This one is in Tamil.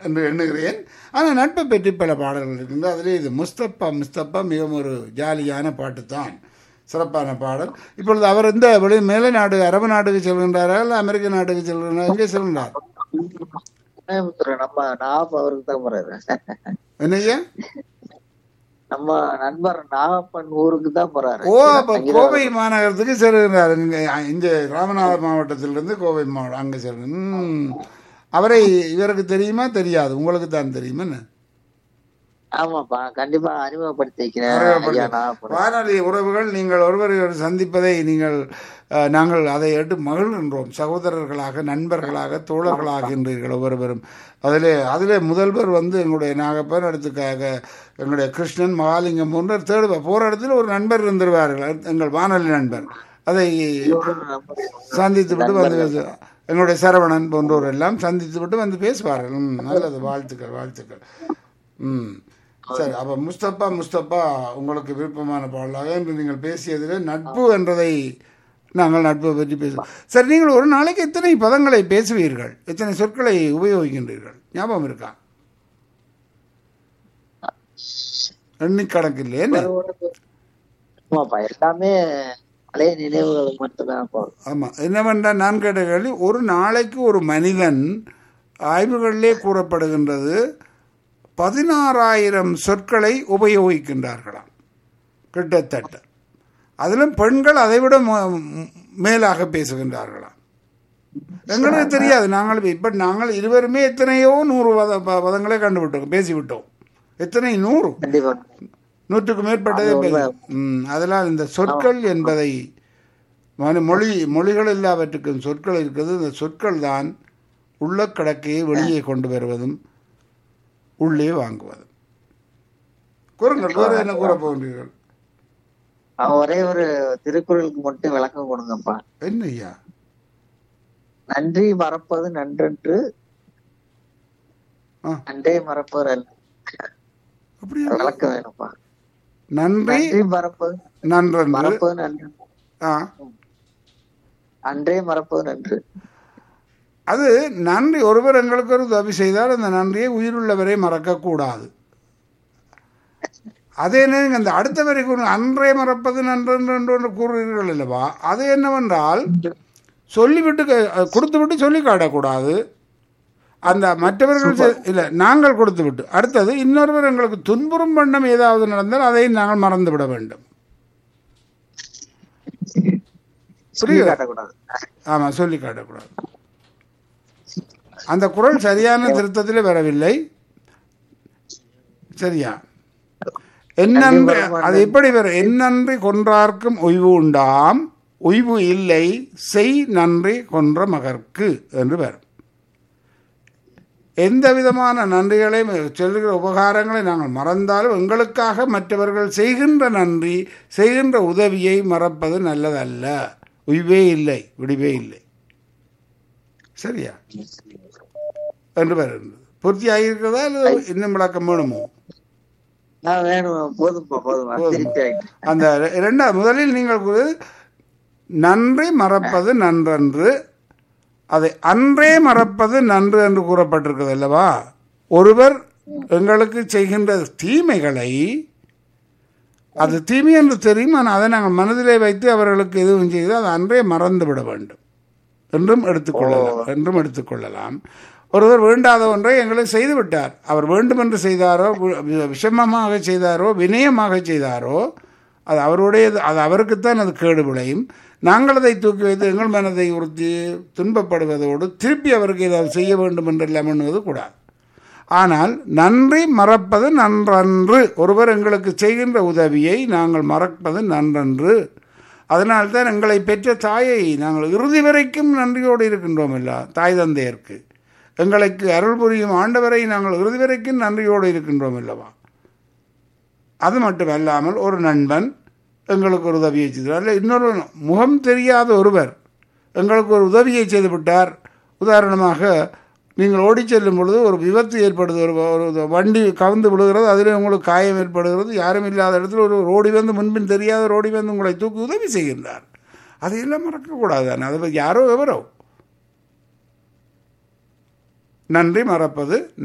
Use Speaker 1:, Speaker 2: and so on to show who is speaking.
Speaker 1: என்று எண்ணுகிறேன் ஆனால் நட்பை பற்றி பல பாடல்கள் இருக்கின்றது அதிலே இது முஸ்தப்பா முஸ்தப்பா மிகவும் ஒரு ஜாலியான பாட்டு தான் சிறப்பான பாடல் இப்பொழுது அவர் இந்த வெளி மேலை நாடு அரபு நாட்டுக்கு செல்கின்றாரா இல்லை அமெரிக்க நாட்டுக்கு செல்கின்றாரா எங்கே செல்கின்றார்
Speaker 2: கோயம்புத்தூர் நம்ம நாகப்ப அவருக்கு தான் போறாரு
Speaker 1: என்னய்யா
Speaker 2: நம்ம நண்பர் நாகப்பன் ஊருக்கு தான் போறாரு
Speaker 1: ஓ அப்போ கோவை மாநகரத்துக்கு செல்கின்றார் இங்க இந்த ராமநாதபுரம் மாவட்டத்திலிருந்து கோவை மாவட்டம் அங்கே செல்கிறேன் ம். அவரை இவருக்கு தெரியுமா தெரியாது உங்களுக்கு தான் தெரியுமா என்ன
Speaker 2: ஆமாப்பா கண்டிப்பா அறிமுகப்படுத்தி வைக்கிறேன்
Speaker 1: அறிமுகப்படுத்தி-
Speaker 2: ஐயா நாகப்பன்
Speaker 1: வானொலி உறவுகள் நீங்கள் ஒருவரை ஒரு சந்திப்பதை நீங்கள் அஹ், நாங்கள் அதை ஏற்று மகிழ்கின்றோம் சகோதரர்களாக நண்பர்களாக தோழர்களாகின்றீர்கள் ஒவ்வொருவரும் அதிலே அதிலே முதல்வர் வந்து எங்களுடைய நாகப்பன் அடுத்துக்காக எங்களுடைய கிருஷ்ணன் மகாலிங்கம் போன்ற தேடுவ போகிற இடத்துல ஒரு நண்பர் இருந்துருவார்கள் எங்கள் வானொலி நண்பர் அதை சந்தித்து விட்டு வந்து பேசு- எங்களுடைய சரவணன் போன்றோர் எல்லாம் சந்தித்து விட்டு வந்து பேசுவார்கள் ம், நல்லது வாழ்த்துக்கள் வாழ்த்துக்கள் ம் சரி அப்போ முஸ்தபா முஸ்தபா உங்களுக்கு விருப்பமான பாடலாக என்று நீங்கள் பேசியதில் நட்பு என்றதை நாங்கள் நட்பை பற்றி பேசுவோம் சரி நீங்கள் ஒரு நாளைக்கு எத்தனை பதங்களை பேசுவீர்கள் எத்தனை சொற்களை உபயோகிக்கின்றீர்கள் ஞாபகம் இருக்கா எண்ணிக்கணக்கு இல்லை என்ன
Speaker 2: ஆமாப்பா எல்லாமே பழைய நினைவுகளுக்கு மட்டும்தான் போகும்
Speaker 1: ஆமாம் என்னவென்றால் நான் கேட்ட கேள்வி ஒரு நாளைக்கு ஒரு மனிதன் ஆய்வுகளிலே கூறப்படுகின்றது பதினாறாயிரம் சொற்களை உபயோகிக்கின்றார்களாம் கிட்டத்தட்ட அதிலும் பெண்கள் அதைவிட ம- மேலாக பேசுகின்றார்களாம் எங்களுக்கு தெரியாது நாங்கள் இப்போ நாங்கள் இருவருமே எத்தனையோ நூறு பத ப- பதங்களை கண்டுவிட்டோம் பேசிவிட்டோம் எத்தனை நூறு
Speaker 2: கண்டிப்பா
Speaker 1: நூற்றுக்கு மேற்பட்டதே பேச ம் அதனால் இந்த சொற்கள் என்பதை மனு- மொழி மொழிகள் எல்லாவற்றுக்கும் சொற்கள் இருக்கிறது இந்த சொற்கள் தான் உள்ள கடக்கையை வெளியே கொண்டு வருவதும் உள்ளே வாங்குவதும் கூறுங்கள் வேறு என்ன கூற போகின்றீர்கள்
Speaker 2: அவன் ஒரே ஒரு திருக்குறளுக்கு மட்டும் விளக்கம் கொடுங்கப்பா
Speaker 1: என்ன ஐயா
Speaker 2: நன்றி மறப்பது நன்றென்று
Speaker 1: ஆ.
Speaker 2: அன்றே மறப்பது அல்ல
Speaker 1: அப்படியா
Speaker 2: விளக்கம் வேணும்ப்பா
Speaker 1: நன்றி
Speaker 2: நன்றி மறப்பது
Speaker 1: நன்றன்று
Speaker 2: மறப்பது நன்று
Speaker 1: ஆ
Speaker 2: அன்றே மறப்பது நன்று
Speaker 1: அது நன்றி ஒருவர் எங்களுக்கு ஒரு உதவி செய்தால் அந்த நன்றியை உயிருள்ளவரை மறக்கக்கூடாது அதே நேரம் அந்த அடுத்த வரை கூறு அன்றே மறப்பது நன்றென்று என்று ஒன்று கூறுகிறீர்கள் அல்லவா அது என்னவென்றால் சொல்லிவிட்டு க- கொடுத்து விட்டு சொல்லி காட்டக்கூடாது அந்த மற்றவர்கள் செ- இல்லை நாங்கள் கொடுத்து விட்டு அடுத்தது இன்னொருவர் எங்களுக்கு துன்புறும் வண்ணம் ஏதாவது நடந்தால் அதை நாங்கள் மறந்து விட வேண்டும்
Speaker 2: சொல்லி காட்டக்கூடாது
Speaker 1: ஆமாம் சொல்லி காட்டக்கூடாது அந்த குரல் சரியான திருத்தத்தில் வரவில்லை சரியா என்னன்று அது எப்படி வரும் என்னன்றி கொன்றார்க்கும் ஒய்வு உண்டாம் ஒய்வு இல்லை செய் நன்றி கொன்ற மகர்க்கு என்று வரும் எந்த விதமான நன்றிகளை சொல்லுகிற உபகாரங்களை நாங்கள் மறந்தாலும் எங்களுக்காக மற்றவர்கள் செய்கின்ற நன்றி செய்கின்ற உதவியை மறப்பது நல்லதல்ல உய்வே இல்லை விடிவே இல்லை சரியா என்று வருகின்றது பூர்த்தி ஆகியிருக்கிறதா இல்லை இன்னும் விளக்கம் வேணுமோ
Speaker 2: நான் வேணும் போதும்ப்பா போதும்
Speaker 1: போதும்.
Speaker 2: திருப்தி ஆயிட்டு
Speaker 1: அந்த இரண்டாவது முதலில் நீங்கள் கூறியது நன்றி மறப்பது நன்றன்று அதை அன்றே மறப்பது நன்று என்று கூறப்பட்டிருக்கிறது அல்லவா ஒருவர் எங்களுக்கு செய்கின்ற தீமைகளை அது தீமை என்று தெரியும் ஆனால் அதை நாங்கள் மனதிலே வைத்து அவர்களுக்கு எதுவும் செய்து அதை அன்றே மறந்து விட வேண்டும் என்றும் எடுத்துக்கொள்ளலாம் என்றும் எடுத்துக்கொள்ளலாம் ஒருவர் வேண்டாத ஒன்றை எங்களுக்கு செய்து விட்டார் அவர் வேண்டுமென்று செய்தாரோ வி- விஷமமாக செய்தாரோ வினயமாக செய்தாரோ அது அவருடைய அது அவருக்குத்தான் அது கேடு விளையும் நாங்கள் அதை தூக்கி வைத்து எங்கள் மனதை உறுத்தி துன்பப்படுவதோடு திருப்பி அவருக்கு ஏதாவது செய்ய வேண்டும் என்றெல்லாம் எண்ணுவது கூடாது ஆனால் நன்றி மறப்பது நன்றன்று ஒருவர் எங்களுக்கு செய்கின்ற உதவியை நாங்கள் மறப்பது நன்றன்று அதனால்தான் எங்களை பெற்ற தாயை நாங்கள் இறுதி வரைக்கும் நன்றியோடு இருக்கின்றோம் இல்ல தாய் தந்தையருக்கு எங்களுக்கு அருள் புரியும் ஆண்டவரை நாங்கள் இறுதி வரைக்கும் நன்றியோடு இருக்கின்றோம் அல்லவா அது மட்டுமல்லாமல் ஒரு நண்பன் எங்களுக்கு ஒரு உதவியை செய்தார் இல்லை இன்னொரு முகம் தெரியாத ஒருவர் எங்களுக்கு ஒரு உதவியை செய்து விட்டார் உதாரணமாக நீங்கள் ஓடிச் செல்லும் பொழுது ஒரு விபத்து ஏற்படுது ஒரு ஒரு வண்டி கவுந்து விழுகிறது அதில் உங்களுக்கு காயம் ஏற்படுகிறது யாரும் இல்லாத இடத்துல ஒரு ரோடி வந்து முன்பின் தெரியாத ரோடி வந்து உங்களை தூக்கி உதவி செய்கின்றார் அதையெல்லாம் மறக்கக்கூடாது தானே அதை பற்றி யாரோ எவரோ நன்றி மறப்பது